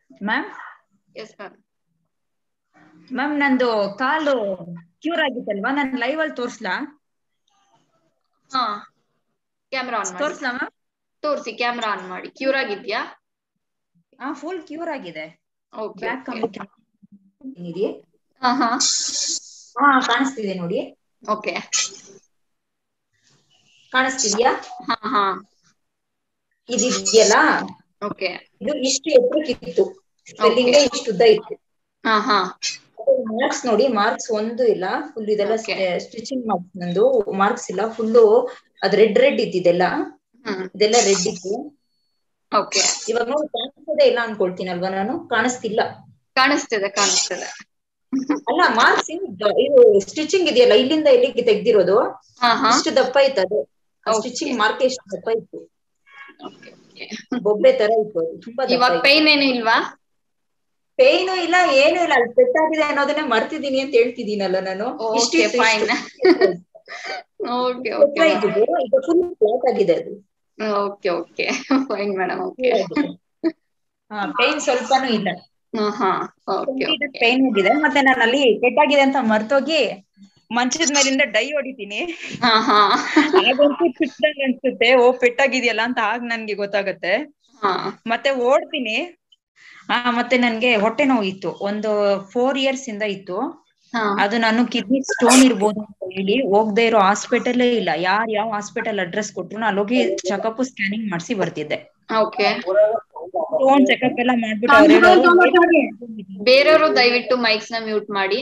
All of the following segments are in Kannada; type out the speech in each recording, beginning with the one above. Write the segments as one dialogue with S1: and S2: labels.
S1: ಮ್ಯಾಮ್
S2: ಎಸ್ ಮ್ಯಾಮ್
S1: ಮ್ಯಾಮ್ ನಂದು ಕಾಲು ಕ್ಯೂರ್ ಆಗಿತ್ತಲ್ವಾ ನಾನು ಲೈವ್ ಅಲ್ಲಿ ತೋರ್ಸ್ಲಾ
S2: ಹಾ ಕ್ಯಾಮ್ರಾ ಆನ್ ಮಾಡಿ
S1: ತೋರ್ಸ್ಲಾ ಮ್ಯಾಮ್
S2: ತೋರಿಸಿ ಕ್ಯಾಮ್ರಾ ಆನ್ ಮಾಡಿ ಕ್ಯೂರ್ ಆಗಿದ್ಯಾ
S1: ಹಾ ಫುಲ್ ಕ್ಯೂರ್ ಆಗಿದೆ
S2: ಓಕೆ
S1: ಬ್ಯಾಕ್ ಕಂಪ್ಲೀಟ್ ಇದೆಯೇ
S2: ಹಾ ಹಾ
S1: ಹಾ ಕಾಣಿಸ್ತಿದೆ ನೋಡಿ
S2: ಓಕೆ
S1: ಕಾಣಿಸ್ತಿದ್ಯಾ
S2: ಹಾ ಹಾ
S1: ಇದಿದೆಯಲ್ಲ
S2: ಓಕೆ
S1: ಇದು ಇಷ್ಟು ಎತ್ತರಕ್ಕಿತ್ತು ಸ್ಪೆಲ್ಲಿಂಗ್ ಇಷ್ಟು ಉದ್ದ ಇತ್ತು
S2: ಹಾ ಹಾ
S1: ಮಾರ್ಕ್ಸ್ ನೋಡಿ ಮಾರ್ಕ್ಸ್ ಒಂದು ಇಲ್ಲ ಫುಲ್ ಇದೆಲ್ಲ
S2: Okay.
S1: ಸ್ಟಿಚಿಂಗ್ ಮಾರ್ಕ್ಸ್ ನಂದು ಮಾರ್ಕ್ಸ್ ಇಲ್ಲ ಫುಲ್ಲು ಅದ್ ರೆಡ್ ರೆಡ್ ಇದ್ದಿದ್ದೆಲ್ಲ
S2: ಹ್ಮ್
S1: ಇದೆಲ್ಲ ರೆಡ್ ಇತ್ತು
S2: ಓಕೆ
S1: ಇವಾಗ ನೋಡಿ ಕಾಣಿಸ್ತದೆ ಇಲ್ಲ ಅನ್ಕೊಳ್ತೀನಲ್ವಾ ನಾನು ಕಾಣಿಸ್ತಿಲ್ಲ
S2: ಕಾಣಿಸ್ತಿದೆ ಕಾಣಿಸ್ತಿದೆ
S1: ಅಲ್ಲ ಮಾರ್ಕ್ಸ್ ಇದು ಸ್ಟಿಚಿಂಗ್ ಇದೆಯಲ್ಲ ಇಲ್ಲಿಂದ ಇಲ್ಲಿಗೆ ತೆಗ್ದಿರೋದು
S2: ಹಾ ಹಾ
S1: ಇಷ್ಟು ದಪ್ಪ ಇತ್ತು ಅದು
S2: Okay.
S1: ಸ್ಟಿಚಿಂಗ್ ಮಾರ್ಕ್ ಎಷ್ಟು ದಪ್ಪ ಇತ್ತು
S2: ಓಕೆ ಓಕೆ
S1: ಬೊಬ್ಬೆ ತರ ಇತ್ತು ಅದು ತುಂಬಾ
S2: ಇವಾಗ
S1: ದಪ್ಪ
S2: ಪೈನ್ ಏನು ಇಲ್ವಾ
S1: ಪೇನು ಇಲ್ಲ ಏನು ಇಲ್ಲ ಅಲ್ಲಿ ಪೆಟ್ಟಾಗಿದೆ ಅನ್ನೋದನ್ನೇ ಮರ್ತಿದೀನಿ ಅಂತ ಹೇಳ್ತಿದ್ದೀನಲ್ಲ ನಾನು ಇಷ್ಟು
S2: ಓಕೆ
S1: ಇತ್ತು,
S2: ಫೈನ್
S1: ಇಷ್ಟು.
S2: ಓಕೆ
S1: ದಪ್ಪ
S2: ಓಕೆ
S1: ಇದ್ದಿದ್ದು, ಇದು ಫುಲ್ ಫ್ಲಾಟ್ ಆಗಿದೆ ಅದು
S2: okay okay fine madam okay
S1: ಹಾ ಪೇನ್ ಸ್ವಲ್ಪನೂ ಇಲ್ಲ
S2: ಹಾ ಓಕೆ
S1: ಪೇನ್ ಆಗಿದೆ ಮತ್ತೆ ನಾನು ಅಲ್ಲಿ ಪೆಟ್ಟಾಗಿದೆ ಅಂತ ಮರ್ತೋಗಿ ಮಂಚದ ಮೇಲಿಂದ ಡೈ ಹೊಡಿತೀನಿ
S2: ಹಾ ಹಾ
S1: ಆಗಂತೂ ಚಿಕ್ಕದಂಗ್ ಅನ್ಸುತ್ತೆ ಓ ಪೆಟ್ಟಾಗಿದೆಯಲ್ಲ ಅಂತ ಆಗ ನನ್ಗೆ ಗೊತ್ತಾಗತ್ತೆ
S2: ಹಾ
S1: ಮತ್ತೆ ಓಡ್ತೀನಿ ಆ ಮತ್ತೆ ನನ್ಗೆ ಹೊಟ್ಟೆ ನೋವು ಇತ್ತು ಒಂದು ಫೋರ್ ಇಯರ್ಸ್ ಇಂದ ಇತ್ತು
S2: ಹಾ
S1: ಅದು ನಾನು ಕಿಡ್ನಿ ಸ್ಟೋನ್ ಇರ್ಬೋದು ಅಂತ ಹೇಳಿ ಹೋಗದೆ ಇರೋ ಹಾಸ್ಪಿಟಲ್ ಇಲ್ಲ ಯಾರ್ ಯಾವ ಹಾಸ್ಪಿಟಲ್ ಅಡ್ರೆಸ್ ಕೊಟ್ರು ಅಲ್ಲಿ ಹೋಗಿ ಚೆಕಪ್ ಸ್ಕ್ಯಾನಿಂಗ್ ಮಾಡಿಸಿ ಬರ್ತಿದ್ದೆ
S2: ಓಕೆ
S1: ಸ್ಟೋನ್ ಚೆಕಪ್ ಎಲ್ಲ ಮಾಡ್ಬಿಟ್ಟು ಅವ್ರು ಹೇಳೋರು,
S2: ಬೇರೆಯವರು ದಯವಿಟ್ಟು ಮೈಕ್ಸ್ ನ ಮ್ಯೂಟ್ ಮಾಡಿ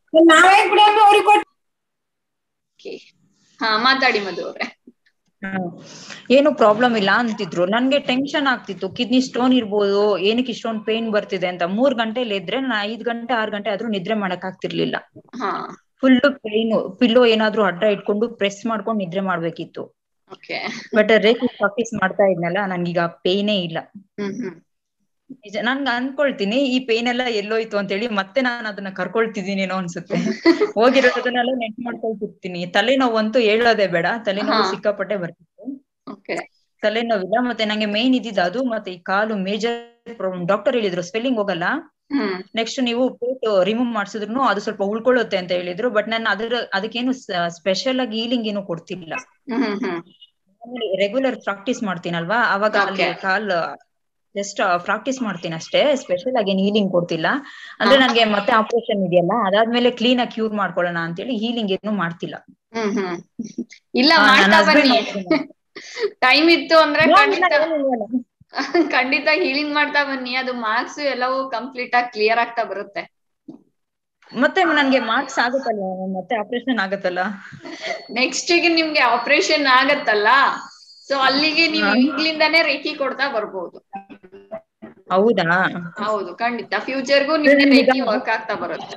S2: Okay. ಹಾ ಮಾತಾಡಿ ಮಧು ಅವ್ರೆ
S1: ಹ್ಮ್. ಏನು ಪ್ರಾಬ್ಲಮ್ ಇಲ್ಲ ಅಂತಿದ್ರು ನನ್ಗೆ ಟೆನ್ಷನ್ ಆಗ್ತಿತ್ತು ಕಿಡ್ನಿ ಸ್ಟೋನ್ ಇರ್ಬೋದು ಏನಕ್ಕೆ ಇಷ್ಟೊಂದ್ ಪೇನ್ ಬರ್ತಿದೆ ಅಂತ ಮೂರ್ ಗಂಟೆಲಿ ಎದ್ರೆ ನಾನು ಐದ್ ಗಂಟೆ ಆರ್ ಗಂಟೆ ಆದ್ರೂ ನಿದ್ರೆ ಮಾಡಕ್ ಆಗ್ತಿರ್ಲಿಲ್ಲ
S2: ಹಾ
S1: ಫುಲ್ ಪೇನ್ ಪಿಲ್ಲೋ ಏನಾದ್ರೂ ಅಡ್ಡ ಇಟ್ಕೊಂಡು ಪ್ರೆಸ್ ಮಾಡ್ಕೊಂಡು ನಿದ್ರೆ ಮಾಡ್ಬೇಕಿತ್ತು
S2: ಓಕೆ
S1: ಬಟ್ ರೇಖೆ ಪ್ರಾಕ್ಟೀಸ್ ಮಾಡ್ತಾ ಇದ್ನಲ್ಲ ನನ್ಗೀಗ ಪೇನೇ ಇಲ್ಲ
S2: ಹ್ಮ್ ಹ್ಮ್
S1: ನಿಜ ನನ್ಗೆ ಅನ್ಕೊಳ್ತೀನಿ ಈ ಪೇನ್ ಎಲ್ಲ ಎಲ್ಲೋಯ್ತು ಅಂತ ಹೇಳಿ ಮತ್ತೆ ನಾನು ಅದನ್ನ ಕರ್ಕೊಳ್ತಿದ್ದೀನೇನೋ ಅನ್ಸುತ್ತೆ ಹೋಗಿರೋದನ್ನೆಲ್ಲ ನೆಟ್ ಮಾಡ್ಕೊಳ್ತಿರ್ತೀನಿ ತಲೆನೋವು ಅಂತೂ ಹೇಳೋದೇ ಬೇಡ ತಲೆನೋವು
S2: ಹಾ.
S1: ಸಿಕ್ಕಾಪಟ್ಟೆ ಬರ್ತಿತ್ತು
S2: ಓಕೆ
S1: ತಲೆನೋವಿಲ್ಲ ಮತ್ತೆ ನಂಗೆ ಮೇನ್ ಇದ್ದಿದ್ದು ಅದು ಮತ್ತೆ ಈ ಕಾಲು ಮೇಜರ್ ಪ್ರಾಬ್ಲಮ್ ಡಾಕ್ಟರ್ ಹೇಳಿದ್ರು ಸ್ಪೆಲ್ಲಿಂಗ್ ಹೋಗಲ್ಲ
S2: ಹ್ಮ್
S1: ನೆಕ್ಸ್ಟ್ ನೀವು ಪೇಟ್ ರಿಮೂವ್ ಮಾಡ್ಸಿದ್ರು ಅದು ಸ್ವಲ್ಪ ಉಳ್ಕೊಳ್ಳುತ್ತೆ ಅಂತ ಹೇಳಿದ್ರು ಬಟ್ ನಾನು ಅದ್ರ ಅದಕ್ಕೇನು ಸ್ಪೆಷಲ್ ಆಗಿ ಹೀಲಿಂಗ್ ಏನು ಕೊಡ್ತಿಲ್ಲ
S2: ಹ್ಮ್ ಹ್ಮ್
S1: ರೆಗ್ಯುಲರ್ ಪ್ರಾಕ್ಟೀಸ್ ಮಾಡ್ತೀನಲ್ವಾ ಅವಾಗ ಅಲ್ಲಿ
S2: Okay.
S1: ಕಾಲ್ ಜಸ್ಟ್ ಪ್ರಾಕ್ಟೀಸ್ ಮಾಡ್ತೀನಿ ಅಷ್ಟೇ ಸ್ಪೆಷಲ್ ಆಗಿ ಹೀಲಿಂಗ್ ಕೊಡ್ತಿಲ್ಲ ಅಂದ್ರೆ
S2: ಹಾ.
S1: ನನ್ಗೆ ಮತ್ತೆ ಆಪರೇಷನ್ ಇದೆಯಲ್ಲ ಅದಾದ್ಮೇಲೆ ಕ್ಲೀನ್ ಆಗಿ ಕ್ಯೂರ್ ಮಾಡ್ಕೊಳ್ಳೋಣ ಅಂತೇಳಿ ಹೀಲಿಂಗ್ ಏನು ಮಾಡ್ತಿಲ್ಲ
S2: ಹ್ಮ್ ಹ್ಮ್ ಇಲ್ಲ
S1: ಆ, ನನ್ನ
S2: ಮಾಡ್ತಾ
S1: husband
S2: ಬನ್ನಿ
S1: ಮಾಡ್ತಿದ್ದಾರೆ.
S2: ಟೈಮ್ ಇತ್ತು ಅಂದ್ರೆ
S1: No,
S2: ಖಂಡಿತ
S1: ಇಲ್ಲ, ಏನಿಲ್ಲ.
S2: ಖಂಡಿತ ಹೀಲಿಂಗ್ ಮಾಡ್ತಾ ಬನ್ನಿ ಅದು ಮಾರ್ಕ್ಸ್ ಎಲ್ಲವೂ ಕಂಪ್ಲೀಟ್ ಆಗಿ ಕ್ಲಿಯರ್ ಆಗ್ತಾ ಬರುತ್ತೆ
S1: ಮತ್ತೆ ನನ್ಗೆ ಮಾರ್ಕ್ಸ್ ಆಗುತ್ತಲ್ಲ ಮತ್ತೆ ಆಪರೇಷನ್ ಆಗುತ್ತಲ್ಲ
S2: ನೆಕ್ಸ್ಟ್ ಗೆ ನಿಮ್ಗೆ ಆಪರೇಷನ್ ಆಗತ್ತಲ್ಲ ಸೊ ಅಲ್ಲಿಗೆ ನೀವು
S1: ಹಾ.
S2: ಈಗ್ಲಿಂದಾನೇ ರೇಖಿ ಕೊಡ್ತಾ ಬರ್ಬೋದು
S1: ಹೌದಾ
S2: ಹೌದು ಖಂಡಿತ ಫ್ಯೂಚರ್ಗೂ ನಿಮ್ಗೆ
S1: ಈಗ-
S2: ರೇಖಿ ವರ್ಕ್ ಆಗ್ತಾ ಬರುತ್ತೆ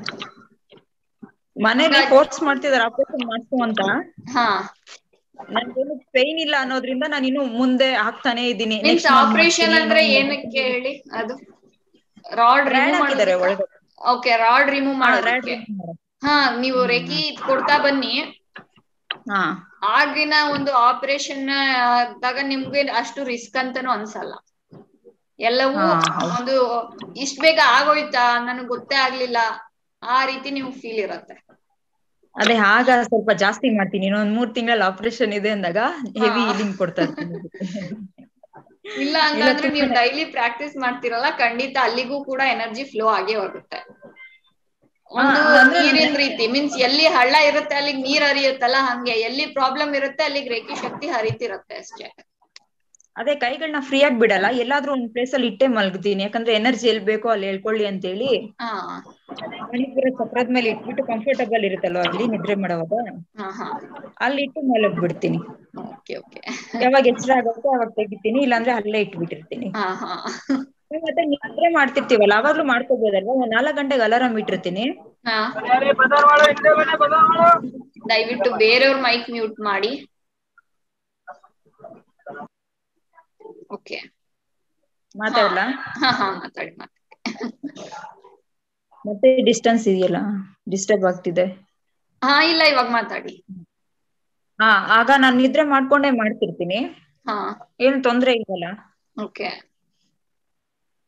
S1: ಮನೇಲಿ ಫೋರ್ಸ್ ಮಾಡ್ತಿದಾರೆ ಆಪರೇಷನ್ ಮಾಡ್ಸು ಅಂತ
S2: ಹಾ
S1: ನನ್ಗೇನು ಪೈನ್ ಇಲ್ಲ ಅನ್ನೋದ್ರಿಂದ ನಾನು ಇನ್ನು ಮುಂದೆ ಹಾಕ್ತಾನೆ ಇದ್ದೀನಿ
S2: ಮೀನ್ಸ್ ಆಪರೇಷನ್ ಅಂದ್ರೆ ಏನಕ್ಕೆ ಹೇಳಿ ಅದು ರಾಡ್
S1: ರ್ಯಾಡ್
S2: ರಿಮೂವ್
S1: ಹಾಕಿದ್ದಾರೆ
S2: ಮಾಡೋದಕ್ಕೆ
S1: ಒಳಗಡೆ
S2: ಓಕೆ ರಾಡ್ ರಿಮೂವ್
S1: ಹಾ, ರ್ಯಾಡ್
S2: ಮಾಡೋದಕ್ಕೆ ಹಾ ನೀವು ರೇಖಿ ಕೊಡ್ತಾ ಬನ್ನಿ
S1: ಹಾ
S2: ಆಗಿನ ಒಂದು ಆಪರೇಷನ್ ಆದಾಗ ನಿಮ್ಗೆ ಅಷ್ಟು ರಿಸ್ಕ್ ಅಂತಾನು ಅನ್ಸಲ್ಲ ಎಲ್ಲವೂ
S1: ಹಾ, ಹೌದು.
S2: ಒಂದು ಇಷ್ಟ ಬೇಗ ಆಗೋಯ್ತಾ ನನಗ್ ಗೊತ್ತೇ ಆಗ್ಲಿಲ್ಲ ಆ ರೀತಿ ನಿಮ್ಗೆ ಫೀಲ್ ಇರತ್ತೆ
S1: ಅದೇ ಆಗ ಸ್ವಲ್ಪ ಜಾಸ್ತಿ ಮಾಡ್ತೀನಿ ಇನ್ನೊಂದ್ ಮೂರ್ ತಿಂಗಳಲ್ಲಿ ಆಪರೇಷನ್ ಇದೆ ಅಂದಾಗ ಹೆವಿ
S2: ಹಾ.
S1: ಹೀಲಿಂಗ್ ಕೊಡ್ತಾ ಇರ್ತೀನಿ
S2: ಇಲ್ಲ ಹಂಗಂದ್ರೆ ನೀವು
S1: ತುಂಬಾನೇ-
S2: ಡೈಲಿ ಪ್ರಾಕ್ಟೀಸ್ ಮಾಡ್ತಿರಲ್ಲ ಖಂಡಿತ ಅಲ್ಲಿಗೂ ಕೂಡ ಎನರ್ಜಿ ಫ್ಲೋ ಆಗೇ ಹೋಗುತ್ತೆ ಒಂದು
S1: ಹಾ, ಅಂದ್ರೆ
S2: ನೀರಿನ ರೀತಿ ಮೀನ್ಸ್ ಎಲ್ಲಿ ಹಳ್ಳ ಇರುತ್ತೆ ಅಲ್ಲಿಗೆ ನೀರ್ ಹರಿಯುತ್ತಲ್ಲ ಹಂಗೆ ಎಲ್ಲಿ ಪ್ರಾಬ್ಲಮ್ ಇರುತ್ತೆ ಅಲ್ಲಿಗೆ ರೇಖಿ ಶಕ್ತಿ ಹರಿತಿರುತ್ತೆ ಅಷ್ಟೇ
S1: ಅದೇ ಕೈಗಳನ್ನ ಫ್ರೀ ಆಗಿ ಬಿಡಲ್ಲ ಎಲ್ಲಾದ್ರೂ ಒಂದ್ ಪ್ಲೇಸ್ ಅಲ್ಲಿ ಇಟ್ಟೆ ಮಲ್ಗ್ತೀನಿ ಯಾಕಂದ್ರೆ ಎನರ್ಜಿ ಎಲ್ ಬೇಕೋ ಅಲ್ಲಿ ಹೇಳ್ಕೊಳ್ಳಿ ಅಂತ ಹೇಳಿ
S2: ಹಾ
S1: ಮಣಿಪುರ ಚಕ್ರದ ಮೇಲೆ ಇಟ್ಬಿಟ್ಟು ಕಂಫರ್ಟಬಲ್ ಇರುತ್ತಲ್ವಾ ಅಲ್ಲಿ ನಿದ್ರೆ ಮಾಡುವಾಗ
S2: ಹಾ ಹಾ
S1: ಅಲ್ಲಿ ಇಟ್ಟು ಮಲಗ್ ಬಿಡ್ತೀನಿ
S2: ಓಕೆ ಓಕೆ
S1: ಯಾವಾಗ ಎಚ್ಚರ ಆಗುತ್ತೆ ಅವಾಗ ತೆಗಿತೀನಿ ಇಲ್ಲಾಂದ್ರೆ ಅಲ್ಲೇ ಇಟ್ಬಿಟ್ಟಿರ್ತೀನಿ
S2: ಹಾ ಹಾ
S1: ಮತ್ತೆ ನಿದ್ರೆ ಮಾಡ್ತಿರ್ತೀವಲ್ಲ ಅವಾಗ್ಲೂ ಮಾಡ್ಕೋಬಹುದಲ್ವಾ ಒಂದ್ ನಾಲ್ಕ್ ಗಂಟೆಗೆ ಅಲಾರಾಮ್ ಇಟ್ಟಿರ್ತೀನಿ
S2: ಹಾ ದಯವಿಟ್ಟು ಬೇರೆಯವ್ರ ಮೈಕ್ ಮ್ಯೂಟ್ ಮಾಡಿ ಓಕೆ
S1: ಮಾತಾಡಲ್ಲ
S2: ಹಾ ಹಾ ಮಾತಾಡಿ ಮಾತಾಡಿ
S1: ಮತ್ತೆ ಡಿಸ್ಟೆನ್ಸ್ ಇದೆಯಲ್ಲ ಡಿಸ್ಟರ್ಬ್ ಆಗ್ತಿದೆ
S2: ಹಾ ಇಲ್ಲ ಇವಾಗ ಮಾತಾಡಿ
S1: ಹಾ ಆಗ ನಾನ್ ನಿದ್ರೆ ಮಾಡ್ಕೊಂಡೇ ಮಾಡ್ತಿರ್ತೀನಿ
S2: ಹಾ
S1: ಏನು ತೊಂದ್ರೆ ಇಲ್ವಲ್ಲ
S2: ಓಕೆ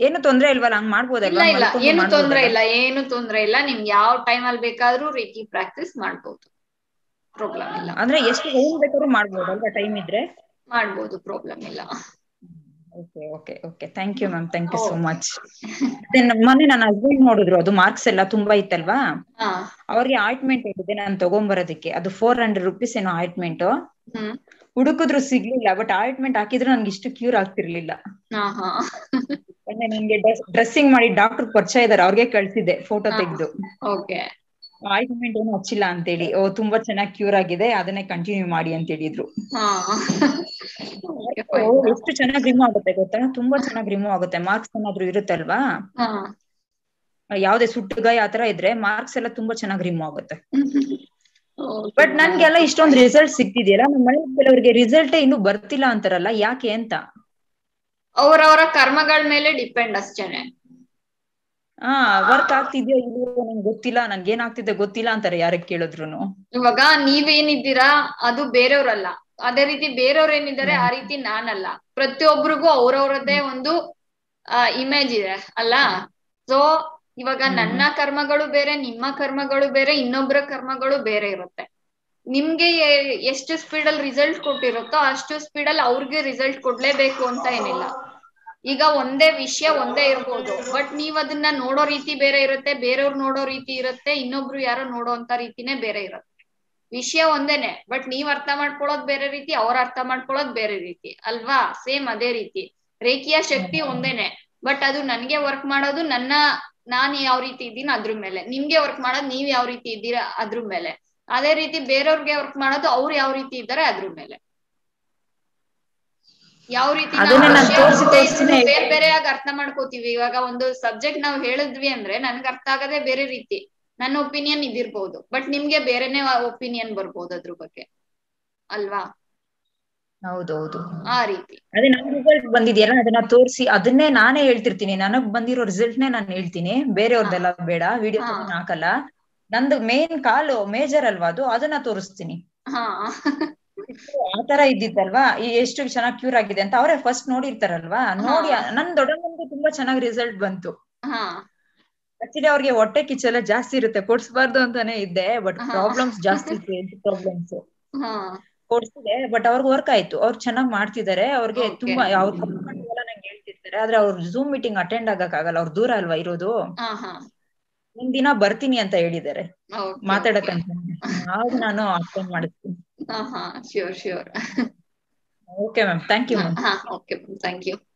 S1: ಏನು ತೊಂದ್ರೆ ಇಲ್ವಲ್ಲ ಹಂಗ್
S2: ಇಲ್ಲ
S1: ಮಾಡ್ಬೋದಲ್ವಾ
S2: ಇಲ್ಲ
S1: ಮಲ್ಕೊಂಡು
S2: ಏನು ತೊಂದ್ರೆ
S1: ಮಾಡ್ಬೋದಲ್ಲ?
S2: ಇಲ್ಲ ಏನು ತೊಂದ್ರೆ ಇಲ್ಲ ನಿಮ್ಗೆ ಯಾವ ಟೈಮ್ ಅಲ್ಲಿ ಬೇಕಾದ್ರೂ ರೇಖಿ ಪ್ರಾಕ್ಟೀಸ್ ಮಾಡ್ಬೋದು ಪ್ರಾಬ್ಲಮ್ ಇಲ್ಲ
S1: ಅಂದ್ರೆ ಎಷ್ಟು ಏನ್ ಬೇಕಾದ್ರೂ ಮಾಡ್ಬೋದಲ್ವಾ ಟೈಮ್ ಇದ್ರೆ
S2: ಮಾಡ್ಬೋದು ಪ್ರಾಬ್ಲಮ್ ಇಲ್ಲ
S1: okay okay okay thank you ma'am thank you so
S2: Okay.
S1: Much ಮೊನ್ನೆ ನನ್ನ ಹಸ್ಬೆಂಡ್ ನೋಡಿದ್ರು ಅದು ಮಾರ್ಕ್ಸ್ ಎಲ್ಲ ತುಂಬಾ ಇತ್ತಲ್ವಾ
S2: ಹಾ
S1: ಅವ್ರಿಗೆ ಆಯಿಂಟ್ಮೆಂಟ್ ಹೇಳಿದೆ ನಾನು ತಗೊಂಬರೋದಕ್ಕೆ ಅದು ಫೋರ್ ಹಂಡ್ರೆಡ್ ರುಪೀಸ್ ಏನೋ ಆಯಿಂಟ್ಮೆಂಟ್
S2: ಹ್ಮ್
S1: ಹುಡುಕಿದ್ರು ಸಿಗ್ಲಿಲ್ಲ ಬಟ್ ಆಯಿಂಟ್ಮೆಂಟ್ ಹಾಕಿದ್ರು ನನ್ಗೆ ಇಷ್ಟು ಕ್ಯೂರ್ ಆಗ್ತಿರ್ಲಿಲ್ಲ
S2: ಹಾ ಹಾ
S1: ಮೊನ್ನೆ ನಂಗೆ ಡ್ರೆಸ್ಸಿಂಗ್ ಮಾಡಿ ಡಾಕ್ಟರ್ ಪರಿಚಯ ಇದಾರೆ ಅವ್ರಿಗೆ ಕಳ್ಸಿದೆ ಫೋಟೋ
S2: ಹಾ.
S1: ತೆಗೆದು
S2: ಓಕೆ
S1: ಆಯಿಂಟ್ಮೆಂಟ್ ಏನು ಹಚ್ಚಿಲ್ಲ ಅಂತೇಳಿ ಓ ತುಂಬಾ ಚೆನ್ನಾಗಿ ಕ್ಯೂರ್ ಆಗಿದೆ ಅದನ್ನೇ ಕಂಟಿನ್ಯೂ ಮಾಡಿ ಅಂತ ಹೇಳಿದ್ರು
S2: ಹಾ Okay,
S1: ಓ,
S2: fine.
S1: ಎಷ್ಟು ಚೆನ್ನಾಗಿ ರಿಮೂವ್ ಆಗುತ್ತೆ ಗೊತ್ತಾ ತುಂಬಾ ಚೆನ್ನಾಗಿ ರಿಮೂವ್ ಆಗುತ್ತೆ ಮಾರ್ಕ್ಸ್ ಏನಾದ್ರು ಇರುತ್ತಲ್ವಾ
S2: ಹಾ
S1: ಯಾವ್ದೇ ಸುಟ್ಟುಗಾಯ ಆತರ ಇದ್ರೆ ಮಾರ್ಕ್ಸ್ ಎಲ್ಲ ತುಂಬಾ ಚೆನ್ನಾಗಿ ರಿಮೂವ್ ಆಗುತ್ತೆ
S2: Okay,
S1: ಬಟ್ ನನ್ಗೆಲ್ಲ ಇಷ್ಟೊಂದು ರಿಸಲ್ಟ್ ಸಿಗ್ತಿದೆಯಲ್ಲ ನಮ್ಮ ಮನೇಲಿ ಕೆಲವರಿಗೆ ರಿಸಲ್ಟ್ ಇನ್ನು ಬರ್ತಿಲ್ಲ ಅಂತಾರಲ್ಲ ಯಾಕೆ ಅಂತ
S2: ಅವ್ರವ್ರ ಕರ್ಮಗಳ ಮೇಲೆ ಡಿಪೆಂಡ್ ಅಷ್ಟೇನೆ
S1: ಹಾ ವರ್ಕ್ ಆಗ್ತಿದ್ಯೋ ಇಲ್ವೋ ನಂಗೆ ಗೊತ್ತಿಲ್ಲ ನನ್ಗೆ ಏನಾಗ್ತಿದೆ ಗೊತ್ತಿಲ್ಲ ಅಂತಾರೆ ಯಾರಕ್ ಕೇಳಿದ್ರು
S2: ಇವಾಗ ನೀವೇನಿದ್ದೀರಾ ಅದು ಬೇರೆಯವ್ರಲ್ಲ ಅದೇ ರೀತಿ ಬೇರೆಯವ್ರ ಏನಿದ್ದಾರೆ ಆ ರೀತಿ ನಾನಲ್ಲ ಪ್ರತಿಯೊಬ್ಬರಿಗೂ ಅವ್ರವ್ರದ್ದೇ ಒಂದು ಇಮೇಜ್ ಇದೆ ಅಲ್ಲ ಸೊ ಇವಾಗ
S1: ಹ್ಮ್.
S2: ನನ್ನ ಕರ್ಮಗಳು ಬೇರೆ ನಿಮ್ಮ ಕರ್ಮಗಳು ಬೇರೆ ಇನ್ನೊಬ್ಬರ ಕರ್ಮಗಳು ಬೇರೆ ಇರುತ್ತೆ ನಿಮ್ಗೆ ಎ- ಎಷ್ಟು ಸ್ಪೀಡ್ ಅಲ್ಲಿ ರಿಸಲ್ಟ್ ಕೊಟ್ಟಿರುತ್ತೋ ಅಷ್ಟು ಸ್ಪೀಡ್ ಅಲ್ಲಿ ಅವ್ರಿಗೆ ರಿಸಲ್ಟ್ ಕೊಡ್ಲೇಬೇಕು ಅಂತ ಏನಿಲ್ಲ ಈಗ ಒಂದೇ ವಿಷಯ ಒಂದೇ ಇರ್ಬೋದು ಬಟ್ ನೀವ್ ಅದನ್ನ ನೋಡೋ ರೀತಿ ಬೇರೆ ಇರುತ್ತೆ ಬೇರೆಯವ್ರು ನೋಡೋ ರೀತಿ ಇರುತ್ತೆ ಇನ್ನೊಬ್ರು ಯಾರೋ ನೋಡೋ ಅಂತ ರೀತಿನೇ ಬೇರೆ ಇರುತ್ತೆ ವಿಷಯ ಒಂದೇನೆ ಬಟ್ ನೀವ್ ಅರ್ಥ ಮಾಡ್ಕೊಳ್ಳೋದ್ ಬೇರೆ ರೀತಿ ಅವ್ರ ಅರ್ಥ ಮಾಡ್ಕೊಳ್ಳೋದ್ ಬೇರೆ ರೀತಿ ಅಲ್ವಾ ಸೇಮ್ ಅದೇ ರೀತಿ ರೇಖಿಯ ಶಕ್ತಿ ಒಂದೇನೆ ಬಟ್ ಅದು ನನ್ಗೆ ವರ್ಕ್ ಮಾಡೋದು ನನ್ನ ನಾನ್ ಯಾವ ರೀತಿ ಇದ್ದೀನಿ ಅದ್ರ ಮೇಲೆ ನಿಮ್ಗೆ ವರ್ಕ್ ಮಾಡೋದು ನೀವ್ ಯಾವ ರೀತಿ ಇದ್ದೀರಾ ಅದ್ರ ಮೇಲೆ ಅದೇ ರೀತಿ ಬೇರೆಯವ್ರಿಗೆ ವರ್ಕ್ ಮಾಡೋದು ಅವ್ರು ಯಾವ ರೀತಿ ಇದ್ದಾರೆ ಅದ್ರ ಮೇಲೆ ಯಾವ ರೀತಿ ನಾವು
S1: ಅದನ್ನೇ ನಾನ್
S2: ವಿಷಯ
S1: ತೋರ್ಸಿ
S2: ಒಂದೇ
S1: ತೋರ್ಸಿನೇ
S2: ಇದ್ರೂ ಬೇರೆ ಬೇರೆಯಾಗಿ ಅರ್ಥ ಮಾಡ್ಕೋತೀವಿ ಇವಾಗ ಒಂದು ಸಬ್ಜೆಕ್ಟ್ ನಾವು ಹೇಳಿದ್ವಿ ಅಂದ್ರೆ ನನ್ಗೆ ಅರ್ಥ ಆಗದೆ ಬೇರೆ ರೀತಿ ನನ್ನ ಒಪಿನಿಯನ್ ಇದಿರ್ಬೋದು ಬಟ್ ನಿಮ್ಗೆ ಬೇರೆನೆ ಒಪಿನಿಯನ್ ಬರ್ಬೋದು ಅದ್ರ ಬಗ್ಗೆ ಅಲ್ವಾ
S1: ಹೌದೌದು
S2: ಆ ರೀತಿ
S1: ಅದೇ ನನ್ ರಿಸಲ್ಟ್ ಬಂದಿದೆಯಲ್ಲ ಅದನ್ನ ತೋರಿಸಿ ಅದನ್ನೇ ನಾನೇ ಹೇಳ್ತಿರ್ತೀನಿ ನನಗ್ ಬಂದಿರೋ ರಿಸಲ್ಟ್ ನೇ ನಾನು ಹೇಳ್ತೀನಿ ಬೇರೆಯವ್ರದ್ದೆಲ್ಲ ಬೇಡ ವಿಡಿಯೋ
S2: ಹಾ.
S1: ಹಾಕಲ್ಲ ನಂದು ಮೇನ್ ಕಾಲು ಮೇಜರ್ ಅಲ್ವಾ ಅದು ಅದನ್ನ ತೋರಿಸ್ತೀನಿ
S2: ಹಾ
S1: ಆತರ ಇದ್ದಿದ್ದಲ್ವಾ ಈ ಎಷ್ಟು ಚೆನ್ನಾಗಿ ಕ್ಯೂರ್ ಆಗಿದೆ ಅಂತ ಅವರೇ ಫಸ್ಟ್ ನೋಡಿರ್ತಾರಲ್ವಾ ನೋಡಿ
S2: ಹಾ.
S1: ನನ್ ದೊಡ್ಡಮ್ಮನ್ಗೆ ತುಂಬಾ ಚೆನ್ನಾಗಿ ರಿಸಲ್ಟ್ ಬಂತು
S2: ಹಾ
S1: ಆಕ್ಚುಲಿ ಅವ್ರಿಗೆ ಹೊಟ್ಟೆ ಕಿಚ್ಚೆಲ್ಲ ಜಾಸ್ತಿ ಇರುತ್ತೆ ಕೊಡ್ಸ್ಬಾರ್ದು ಅಂತಾನೆ ಇದ್ದೆ ಬಟ್
S2: ಹಾ.
S1: ಪ್ರಾಬ್ಲಮ್ಸ್ ಜಾಸ್ತಿ ಇತ್ತು ಪ್ರಾಬ್ಲಮ್ಸ್
S2: ಹಾ
S1: ಕೊಡ್ಸಿದೆ ಬಟ್ ಅವ್ರಿಗೆ ವರ್ಕ್ ಆಯ್ತು ಅವ್ರು ಚೆನ್ನಾಗ್ ಮಾಡ್ತಿದ್ದಾರೆ ಅವ್ರಿಗೆ
S2: Okay.
S1: ತುಂಬಾ ಅವ್ರ ಎಲ್ಲ ನಂಗೆ ಹೇಳ್ತಿರ್ತಾರೆ ಆದ್ರೆ ಅವ್ರ ಝೂಮ್ ಮೀಟಿಂಗ್ ಅಟೆಂಡ್ ಆಗಕ್ ಆಗಲ್ಲ ಅವ್ರ ದೂರ ಅಲ್ವಾ ಇರೋದು
S2: ಹಾ ಹಾ
S1: ಒಂದ್ ದಿನ ಬರ್ತೀನಿ ಅಂತ ಹೇಳಿದ್ದಾರೆ
S2: Okay,
S1: ಮಾತಾಡಕ್ಕಂತ ಆಗ ನಾನು ಅಟೆಂಡ್ ಮಾಡಿಸ್ತೀನಿ
S2: ಹಾ ಹಾ sure sure
S1: okay ma'am thank you ma'am
S2: ಹಾ ಓಕೆ ಥ್ಯಾಂಕ್ ಯು